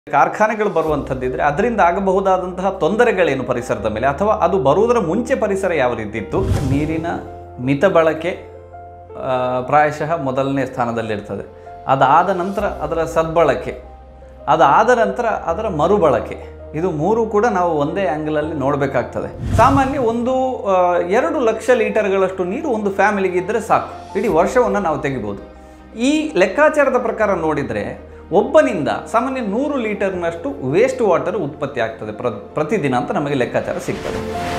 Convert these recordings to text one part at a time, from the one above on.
ಕಾರ್ಖಾನೆಗಳು ಬರುವಂಥದ್ದಿದ್ರೆ ಅದರಿಂದ ಆಗಬಹುದಾದಂತಹ ತೊಂದರೆಗಳೇನು ಪರಿಸರದ ಮೇಲೆ ಅಥವಾ ಅದು ಬರುವುದರ ಮುಂಚೆ ಪರಿಸರ ಯಾವ ರೀತಿ ಇತ್ತು ನೀರಿನ ಮಿತ ಬಳಕೆ ಆ, ಪ್ರಾಯಶಃ ಮೊದಲನೇ ಸ್ಥಾನದಲ್ಲಿರ್ತದೆ ಅದಾದ ನಂತರ ಅದರ ಸದ್ಬಳಕೆ ಅದಾದ ನಂತರ ಅದರ ಮರುಬಳಕೆ ಇದು ಮೂರು ಕೂಡ ನಾವು ಒಂದೇ ಆ್ಯಂಗಲಲ್ಲಿ ನೋಡಬೇಕಾಗ್ತದೆ ಸಾಮಾನ್ಯ ಒಂದು ಆ, ಎರಡು ಲಕ್ಷ ಲೀಟರ್ಗಳಷ್ಟು ನೀರು ಒಂದು ಫ್ಯಾಮಿಲಿಗೆ ಇದ್ದರೆ ಸಾಕು ಇಡೀ ವರ್ಷವನ್ನು ನಾವು ತೆಗಿಬೋದು ಈ ಲೆಕ್ಕಾಚಾರದ ಪ್ರಕಾರ ನೋಡಿದರೆ ಒಬ್ಬನಿಂದ ಸಾಮಾನ್ಯ ನೂರು ಲೀಟರ್ನಷ್ಟು ವೇಸ್ಟ್ ವಾಟರ್ ಉತ್ಪತ್ತಿ ಆಗ್ತದೆ ಪ್ರ ಪ್ರತಿದಿನ ಅಂತ ನಮಗೆ ಲೆಕ್ಕಾಚಾರ ಸಿಗ್ತದೆ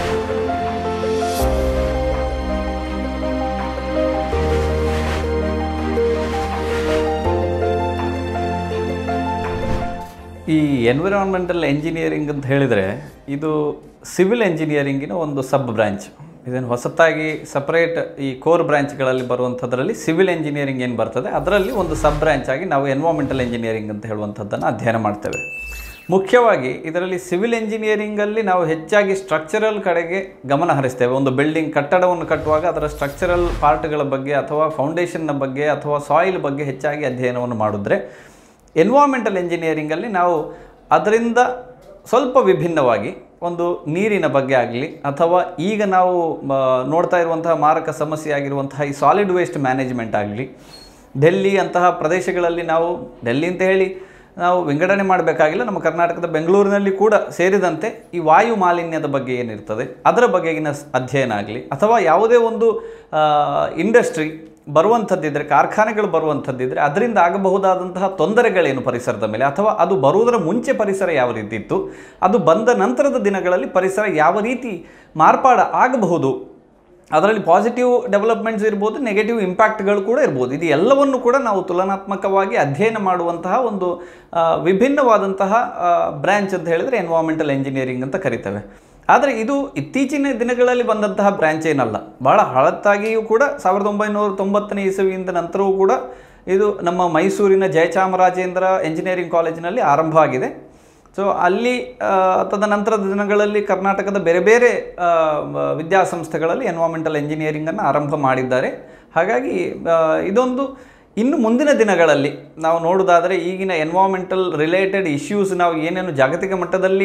ಈ ಎನ್ವಿರಾನ್ಮೆಂಟಲ್ ಎಂಜಿನಿಯರಿಂಗ್ ಅಂತ ಹೇಳಿದರೆ ಇದು ಸಿವಿಲ್ ಎಂಜಿನಿಯರಿಂಗಿನ ಒಂದು ಸಬ್ ಬ್ರ್ಯಾಂಚ್ ಇದನ್ನು ಹೊಸತಾಗಿ ಸಪರೇಟ್ ಈ ಕೋರ್ ಬ್ರ್ಯಾಂಚ್ಗಳಲ್ಲಿ ಬರುವಂಥದ್ರಲ್ಲಿ ಸಿವಿಲ್ ಎಂಜಿನಿಯರಿಂಗ್ ಏನು ಬರ್ತದೆ ಅದರಲ್ಲಿ ಒಂದು ಸಬ್ ಬ್ರ್ಯಾಂಚ್ ಆಗಿ ನಾವು ಎನ್ವಾಮೆಂಟಲ್ ಎಂಜಿನಿಯರಿಂಗ್ ಅಂತ ಹೇಳುವಂಥದ್ದನ್ನು ಅಧ್ಯಯನ ಮಾಡ್ತೇವೆ ಮುಖ್ಯವಾಗಿ ಇದರಲ್ಲಿ ಸಿವಿಲ್ ಎಂಜಿನಿಯರಿಂಗಲ್ಲಿ ನಾವು ಹೆಚ್ಚಾಗಿ ಸ್ಟ್ರಕ್ಚರಲ್ ಕಡೆಗೆ ಗಮನ ಹರಿಸ್ತೇವೆ ಒಂದು ಬಿಲ್ಡಿಂಗ್ ಕಟ್ಟಡವನ್ನು ಕಟ್ಟುವಾಗ ಅದರ ಸ್ಟ್ರಕ್ಚರಲ್ ಪಾರ್ಟ್ಗಳ ಬಗ್ಗೆ ಅಥವಾ ಫೌಂಡೇಶನ್ನ ಬಗ್ಗೆ ಅಥವಾ ಸಾಯಿಲ್ ಬಗ್ಗೆ ಹೆಚ್ಚಾಗಿ ಅಧ್ಯಯನವನ್ನು ಮಾಡಿದ್ರೆ ಎನ್ವಾಮೆಂಟಲ್ ಎಂಜಿನಿಯರಿಂಗಲ್ಲಿ ನಾವು ಅದರಿಂದ ಸ್ವಲ್ಪ ವಿಭಿನ್ನವಾಗಿ ಒಂದು ನೀರಿನ ಬಗ್ಗೆ ಆಗಲಿ ಅಥವಾ ಈಗ ನಾವು ಮ, ನೋಡ್ತಾ ಇರುವಂತಹ ಮಾರಕ ಸಮಸ್ಯೆ ಆಗಿರುವಂತಹ ಈ ಸಾಲಿಡ್ ವೇಸ್ಟ್ ಮ್ಯಾನೇಜ್ಮೆಂಟ್ ಆಗಲಿ ಡೆಲ್ಲಿ ಅಂತಹ ಪ್ರದೇಶಗಳಲ್ಲಿ ನಾವು ಡೆಲ್ಲಿ ಅಂತ ಹೇಳಿ ನಾವು ವಿಂಗಡಣೆ ಮಾಡಬೇಕಾಗಿಲ್ಲ ನಮ್ಮ ಕರ್ನಾಟಕದ ಬೆಂಗಳೂರಿನಲ್ಲಿ ಕೂಡ ಸೇರಿದಂತೆ ಈ ವಾಯು ಮಾಲಿನ್ಯದ ಬಗ್ಗೆ ಏನಿರ್ತದೆ ಅದರ ಬಗೆಗಿನ ಸ್- ಅಧ್ಯಯನ ಆಗಲಿ ಅಥವಾ ಯಾವುದೇ ಒಂದು ಇಂಡಸ್ಟ್ರಿ ಬರುವಂಥದ್ದಿದ್ರೆ ಕಾರ್ಖಾನೆಗಳು ಬರುವಂಥದ್ದಿದ್ರೆ ಅದರಿಂದ ಆಗಬಹುದಾದಂತಹ ತೊಂದರೆಗಳೇನು ಪರಿಸರದ ಮೇಲೆ ಅಥವಾ ಅದು ಬರುವುದರ ಮುಂಚೆ ಪರಿಸರ ಯಾವ ರೀತಿ ಇತ್ತು ಅದು ಬಂದ ನಂತರದ ದಿನಗಳಲ್ಲಿ ಪರಿಸರ ಯಾವ ರೀತಿ ಮಾರ್ಪಾಡ ಆಗಬಹುದು ಅದರಲ್ಲಿ ಪಾಸಿಟಿವ್ ಡೆವಲಪ್ಮೆಂಟ್ಸ್ ಇರ್ಬೋದು ನೆಗೆಟಿವ್ ಇಂಪ್ಯಾಕ್ಟ್ಗಳು ಕೂಡ ಇರ್ಬೋದು ಇದು ಎಲ್ಲವನ್ನು ಕೂಡ ನಾವು ತುಲನಾತ್ಮಕವಾಗಿ ಅಧ್ಯಯನ ಮಾಡುವಂತಹ ಒಂದು ಆ, ವಿಭಿನ್ನವಾದಂತಹ ಬ್ರ್ಯಾಂಚ್ ಅಂತ ಹೇಳಿದರೆ ಎನ್ವಾಮೆಂಟಲ್ ಎಂಜಿನಿಯರಿಂಗ್ ಅಂತ ಕರಿತೇವೆ ಆದರೆ ಇದು ಇತ್ತೀಚಿನ ದಿನಗಳಲ್ಲಿ ಬಂದಂತಹ ಬ್ರ್ಯಾಂಚ್ ಏನಲ್ಲ ಭಾಳ ಹಳತ್ತಾಗಿಯೂ ಕೂಡ ಸಾವಿರದ ಒಂಬೈನೂರ ತೊಂಬತ್ತನೇ ಇಸವಿಯಿಂದ ನಂತರವೂ ಕೂಡ ಇದು ನಮ್ಮ ಮೈಸೂರಿನ ಜಯಚಾಮರಾಜೇಂದ್ರ ಎಂಜಿನಿಯರಿಂಗ್ ಕಾಲೇಜಿನಲ್ಲಿ ಆರಂಭ ಆಗಿದೆ ಸೊ ಅಲ್ಲಿ ಆ, ತದನಂತರದ ದಿನಗಳಲ್ಲಿ ಕರ್ನಾಟಕದ ಬೇರೆ ಬೇರೆ ಆ, ಮ- ವಿದ್ಯಾಸಂಸ್ಥೆಗಳಲ್ಲಿ ಎನ್ವಾಮೆಂಟಲ್ ಎಂಜಿನಿಯರಿಂಗನ್ನು ಆರಂಭ ಮಾಡಿದ್ದಾರೆ ಹಾಗಾಗಿ ಆ, ಇದೊಂದು ಇನ್ನು ಮುಂದಿನ ದಿನಗಳಲ್ಲಿ ನಾವು ನೋಡೋದಾದರೆ ಈಗಿನ ಎನ್ವಾಮೆಂಟಲ್ ರಿಲೇಟೆಡ್ ಇಶ್ಯೂಸ್ ನಾವು ಏನೇನು ಜಾಗತಿಕ ಮಟ್ಟದಲ್ಲಿ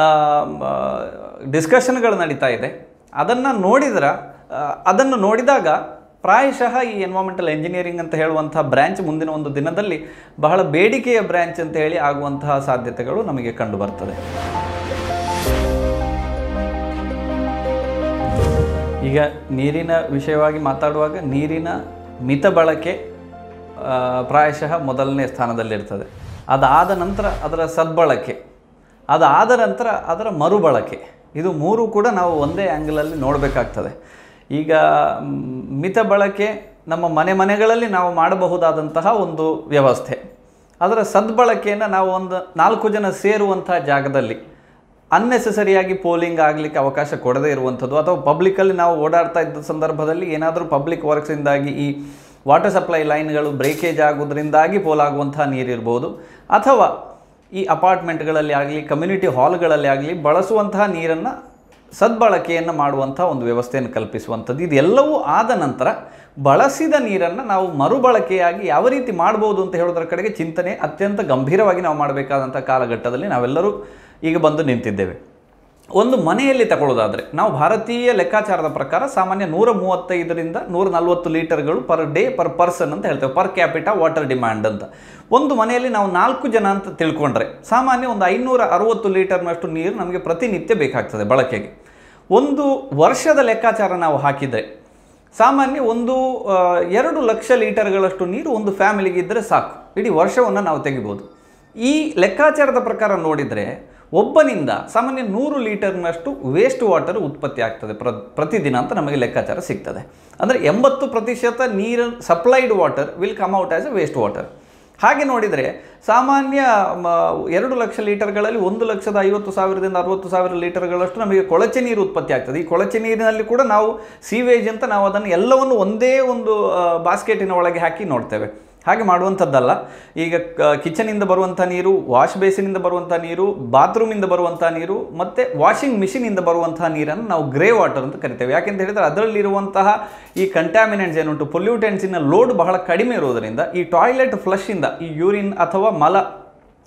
ಡಿಸ್ಕಷನ್ಗಳು ನಡೀತಾ ಇದೆ ಅದನ್ನು ನೋಡಿದ್ರೆ ಆ, ಅದನ್ನು ನೋಡಿದಾಗ ಪ್ರಾಯಶಃ ಈ ಎನ್ವಾಮೆಂಟಲ್ ಎಂಜಿನಿಯರಿಂಗ್ ಅಂತ ಹೇಳುವಂಥ ಬ್ರ್ಯಾಂಚ್ ಮುಂದಿನ ಒಂದು ದಿನದಲ್ಲಿ ಬಹಳ ಬೇಡಿಕೆಯ ಬ್ರ್ಯಾಂಚ್ ಅಂತ ಹೇಳಿ ಆಗುವಂತಹ ಸಾಧ್ಯತೆಗಳು ನಮಗೆ ಕಂಡು ಬರ್ತದೆ ಈಗ ನೀರಿನ ವಿಷಯವಾಗಿ ಮಾತಾಡುವಾಗ ನೀರಿನ ಮಿತ ಬಳಕೆ ಆ, ಪ್ರಾಯಶಃ ಮೊದಲನೇ ಸ್ಥಾನದಲ್ಲಿರ್ತದೆ ಅದಾದ ನಂತರ ಅದರ ಸದ್ಬಳಕೆ ಅದಾದ ನಂತರ ಅದರ ಮರುಬಳಕೆ ಇದು ಮೂರು ಕೂಡ ನಾವು ಒಂದೇ ಆ್ಯಂಗಲಲ್ಲಿ ನೋಡಬೇಕಾಗ್ತದೆ ಈಗ ಮ್, ಮಿತ ಬಳಕೆ ನಮ್ಮ ಮನೆ ಮನೆಗಳಲ್ಲಿ ನಾವು ಮಾಡಬಹುದಾದಂತಹ ಒಂದು ವ್ಯವಸ್ಥೆ ಅದರ ಸದ್ಬಳಕೆಯನ್ನು ನಾವು ಒಂದು ನಾಲ್ಕು ಜನ ಸೇರುವಂತಹ ಜಾಗದಲ್ಲಿ ಅನ್ನೆಸೆಸರಿಯಾಗಿ ಪೋಲಿಂಗ್ ಆಗಲಿಕ್ಕೆ ಅವಕಾಶ ಕೊಡದೇ ಇರುವಂಥದ್ದು ಅಥವಾ ಪಬ್ಲಿಕಲ್ಲಿ ನಾವು ಓಡಾಡ್ತಾ ಇದ್ದ ಸಂದರ್ಭದಲ್ಲಿ ಏನಾದರೂ ಪಬ್ಲಿಕ್ ವರ್ಕ್ಸಿಂದಾಗಿ ಈ ವಾಟರ್ ಸಪ್ಲೈ ಲೈನ್ಗಳು ಬ್ರೇಕೇಜ್ ಆಗೋದ್ರಿಂದಾಗಿ ಪೋಲಾಗುವಂತಹ ನೀರಿರ್ಬೋದು ಅಥವಾ ಈ ಅಪಾರ್ಟ್ಮೆಂಟ್ಗಳಲ್ಲಿ ಆಗಲಿ ಕಮ್ಯುನಿಟಿ ಹಾಲ್ಗಳಲ್ಲಿ ಆಗಲಿ ಬಳಸುವಂತಹ ನೀರನ್ನು ಸದ್ಬಳಕೆಯನ್ನು ಮಾಡುವಂಥ ಒಂದು ವ್ಯವಸ್ಥೆಯನ್ನು ಕಲ್ಪಿಸುವಂಥದ್ದು ಇದೆಲ್ಲವೂ ಆದ ನಂತರ ಬಳಸಿದ ನೀರನ್ನು ನಾವು ಮರುಬಳಕೆಯಾಗಿ ಯಾವ ರೀತಿ ಮಾಡ್ಬೋದು ಅಂತ ಹೇಳೋದ್ರ ಕಡೆಗೆ ಚಿಂತನೆ ಅತ್ಯಂತ ಗಂಭೀರವಾಗಿ ನಾವು ಮಾಡಬೇಕಾದಂಥ ಕಾಲಘಟ್ಟದಲ್ಲಿ ನಾವೆಲ್ಲರೂ ಈಗ ಬಂದು ನಿಂತಿದ್ದೇವೆ ಒಂದು ಮನೆಯಲ್ಲಿ ತಗೊಳ್ಳೋದಾದರೆ ನಾವು ಭಾರತೀಯ ಲೆಕ್ಕಾಚಾರದ ಪ್ರಕಾರ ಸಾಮಾನ್ಯ ನೂರ ಮೂವತ್ತೈದರಿಂದ ನೂರ ನಲವತ್ತು ಲೀಟರ್ಗಳು ಪರ್ ಡೇ ಪರ್ ಪರ್ಸನ್ ಅಂತ ಹೇಳ್ತೇವೆ ಪರ್ ಕ್ಯಾಪಿಟಾ ವಾಟರ್ ಡಿಮ್ಯಾಂಡ್ ಅಂತ ಒಂದು ಮನೆಯಲ್ಲಿ ನಾವು ನಾಲ್ಕು ಜನ ಅಂತ ತಿಳ್ಕೊಂಡ್ರೆ ಸಾಮಾನ್ಯ ಒಂದು ಐನೂರ ಅರುವತ್ತು ಲೀಟರ್ನಷ್ಟು ನೀರು ನಮಗೆ ಪ್ರತಿನಿತ್ಯ ಬೇಕಾಗ್ತದೆ ಬಳಕೆಗೆ ಒಂದು ವರ್ಷದ ಲೆಕ್ಕಾಚಾರ ನಾವು ಹಾಕಿದರೆ ಸಾಮಾನ್ಯ ಒಂದು ಆ, ಎರಡು ಲಕ್ಷ ಲೀಟರ್ಗಳಷ್ಟು ನೀರು ಒಂದು ಫ್ಯಾಮಿಲಿಗೆ ಇದ್ದರೆ ಸಾಕು ಇಡೀ ವರ್ಷವನ್ನು ನಾವು ತೆಗಿಬೋದು ಈ ಲೆಕ್ಕಾಚಾರದ ಪ್ರಕಾರ ನೋಡಿದರೆ ಒಬ್ಬನಿಂದ ಸಾಮಾನ್ಯ ನೂರು ಲೀಟರ್ನಷ್ಟು ವೇಸ್ಟ್ ವಾಟರ್ ಉತ್ಪತ್ತಿ ಆಗ್ತದೆ ಪ್ರ ಪ್ರತಿದಿನ ಅಂತ ನಮಗೆ ಲೆಕ್ಕಾಚಾರ ಸಿಗ್ತದೆ ಅಂದರೆ ಎಂಬತ್ತು ಪ್ರತಿಶತ ನೀರು supplied water will come out as a waste water ಹಾಗೆ ನೋಡಿದರೆ ಸಾಮಾನ್ಯ ಮ, ಎರಡು ಲಕ್ಷ ಲೀಟರ್ಗಳಲ್ಲಿ ಒಂದು ಲಕ್ಷದ ಐವತ್ತು ಸಾವಿರದಿಂದ ಅರವತ್ತು ಸಾವಿರ ಲೀಟರ್ಗಳಷ್ಟು ನಮಗೆ ಕೊಳಚೆ ನೀರು ಉತ್ಪತ್ತಿ ಆಗ್ತದೆ ಈ ಕೊಳಚೆ ನೀರಿನಲ್ಲಿ ಕೂಡ ನಾವು ಸೀವೇಜ್ ಅಂತ ನಾವು ಅದನ್ನು ಎಲ್ಲವನ್ನು ಒಂದೇ ಒಂದು ಆ, ಬಾಸ್ಕೆಟಿನ ಒಳಗೆ ಹಾಕಿ ನೋಡ್ತೇವೆ ಹಾಗೆ ಮಾಡುವಂಥದ್ದಲ್ಲ ಈಗ ಕಿಚನಿಂದ ಬರುವಂಥ ನೀರು ವಾಶ್ ಬೇಸಿನಿಂದ ಬರುವಂಥ ನೀರು ಬಾತ್ರೂಮಿಂದ ಬರುವಂಥ ನೀರು ಮತ್ತು ವಾಷಿಂಗ್ ಮಿಷಿನಿಂದ ಬರುವಂತಹ ನೀರನ್ನು ನಾವು ಗ್ರೇ ವಾಟರ್ ಅಂತ ಕರಿತೇವೆ ಯಾಕೆಂತ ಹೇಳಿದರೆ ಅದರಲ್ಲಿರುವಂತಹ ಈ ಕಂಟ್ಯಾಮಿನೆಂಟ್ಸ್ ಏನುಂಟು ಪೊಲ್ಯೂಟೆಂಟ್ಸಿನ ಲೋಡ್ ಬಹಳ ಕಡಿಮೆ ಇರುವುದರಿಂದ ಈ ಟಾಯ್ಲೆಟ್ ಫ್ಲಶ್ಶಿಂದ ಈ ಯೂರಿನ್ ಅಥವಾ ಮಲ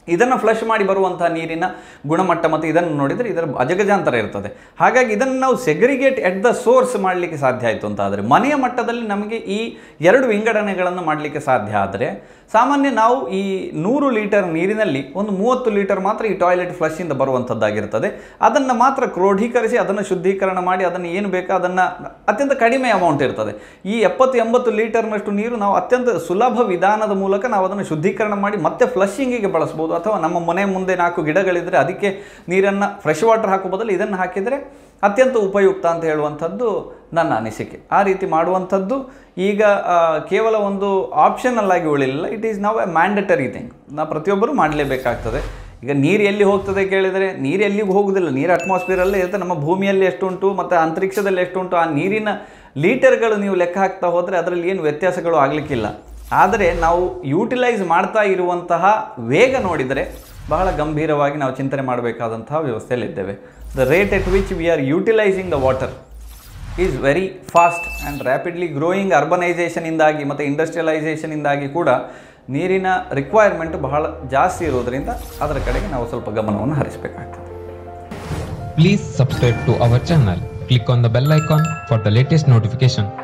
ಇದನ್ನು ಫ್ಲಶ್ ಮಾಡಿ ಬರುವಂತಹ ನೀರಿನ ಗುಣಮಟ್ಟ ಮತ್ತು ಇದನ್ನು ನೋಡಿದರೆ ಇದರ ಅಜಗಜಾಂತರ ಇರ್ತದೆ ಹಾಗಾಗಿ ಇದನ್ನು ನಾವು ಸೆಗ್ರಿಗೇಟ್ ಎಟ್ ದ ಸೋರ್ಸ್ ಮಾಡಲಿಕ್ಕೆ ಸಾಧ್ಯ ಆಯಿತು ಅಂತ ಆದರೆ ಮನೆಯ ಮಟ್ಟದಲ್ಲಿ ನಮಗೆ ಈ ಎರಡು ವಿಂಗಡಣೆಗಳನ್ನು ಮಾಡಲಿಕ್ಕೆ ಸಾಧ್ಯ ಆದರೆ ಸಾಮಾನ್ಯ ನಾವು ಈ ನೂರು ಲೀಟರ್ ನೀರಿನಲ್ಲಿ ಒಂದು ಮೂವತ್ತು ಲೀಟರ್ ಮಾತ್ರ ಈ ಟಾಯ್ಲೆಟ್ ಫ್ಲಶಿಂದ ಬರುವಂಥದ್ದಾಗಿರ್ತದೆ ಅದನ್ನು ಮಾತ್ರ ಕ್ರೋಢೀಕರಿಸಿ ಅದನ್ನು ಶುದ್ಧೀಕರಣ ಮಾಡಿ ಅದನ್ನು ಏನು ಬೇಕೋ ಅದನ್ನು ಅತ್ಯಂತ ಕಡಿಮೆ ಅಮೌಂಟ್ ಇರ್ತದೆ ಈ ಎಪ್ಪತ್ತು ಎಂಬತ್ತು ಲೀಟರ್ನಷ್ಟು ನೀರು ನಾವು ಅತ್ಯಂತ ಸುಲಭ ವಿಧಾನದ ಮೂಲಕ ನಾವು ಅದನ್ನು ಶುದ್ಧೀಕರಣ ಮಾಡಿ ಮತ್ತೆ ಫ್ಲಶಿಂಗಿಗೆ ಬಳಸ್ಬೋದು ಅಥವಾ ನಮ್ಮ ಮನೆ ಮುಂದೆ ನಾಲ್ಕು ಗಿಡಗಳಿದ್ದರೆ ಅದಕ್ಕೆ ನೀರನ್ನು ಫ್ರೆಶ್ ವಾಟರ್ ಹಾಕೋ ಬದಲು ಇದನ್ನು ಹಾಕಿದರೆ ಅತ್ಯಂತ ಉಪಯುಕ್ತ ಅಂತ ಹೇಳುವಂಥದ್ದು ನನ್ನ ಅನಿಸಿಕೆ ಆ ರೀತಿ ಮಾಡುವಂಥದ್ದು ಈಗ ಆ, ಕೇವಲ ಒಂದು ಆಪ್ಷನಲ್ ಆಗಿ ಉಳಿಲಿಲ್ಲ ಇಟ್ ಈಸ್ ನಾವು ಎ ಮ್ಯಾಂಡಟರಿ ಥಿಂಗ್ ನಾವು ಪ್ರತಿಯೊಬ್ಬರು ಮಾಡಲೇಬೇಕಾಗ್ತದೆ ಈಗ ನೀರು ಎಲ್ಲಿ ಹೋಗ್ತದೆ ಕೇಳಿದರೆ ನೀರು ಎಲ್ಲಿಗೂ ಹೋಗುವುದಿಲ್ಲ ನೀರು ಅಟ್ಮಾಸ್ಫಿಯರಲ್ಲೇ ಇರ್ತದೆ ನಮ್ಮ ಭೂಮಿಯಲ್ಲಿ ಎಷ್ಟುಂಟು ಮತ್ತು ಅಂತರಿಕ್ಷದಲ್ಲಿ ಎಷ್ಟುಂಟು ಆ ನೀರಿನ ಲೀಟರ್ಗಳು ನೀವು ಲೆಕ್ಕ ಹಾಕ್ತಾ ಹೋದರೆ ಅದರಲ್ಲಿ ಏನು ವ್ಯತ್ಯಾಸಗಳು ಆಗಲಿಕ್ಕಿಲ್ಲ ಆದರೆ ನಾವು ಯೂಟಿಲೈಸ್ ಮಾಡ್ತಾ ಇರುವಂತಹ ವೇಗ ನೋಡಿದರೆ ಬಹಳ ಗಂಭೀರವಾಗಿ ನಾವು ಚಿಂತನೆ ಮಾಡಬೇಕಾದಂತಹ ವ್ಯವಸ್ಥೆಯಲ್ಲಿದ್ದೇವೆ the rate at which we are utilising the water is very fast and rapidly growing ಅರ್ಬನೈಸೇಷನಿಂದಾಗಿ ಮತ್ತು ಇಂಡಸ್ಟ್ರಿಯಲೈಸೇಷನಿಂದಾಗಿ ಕೂಡ ನೀರಿನ ರಿಕ್ವೈರ್ಮೆಂಟ್ ಬಹಳ ಜಾಸ್ತಿ ಇರೋದರಿಂದ ಅದರ ಕಡೆಗೆ ನಾವು ಸ್ವಲ್ಪ ಗಮನವನ್ನು ಹರಿಸಬೇಕಾಗ್ತದೆ Please subscribe to our channel. Click on the bell icon for the latest notification.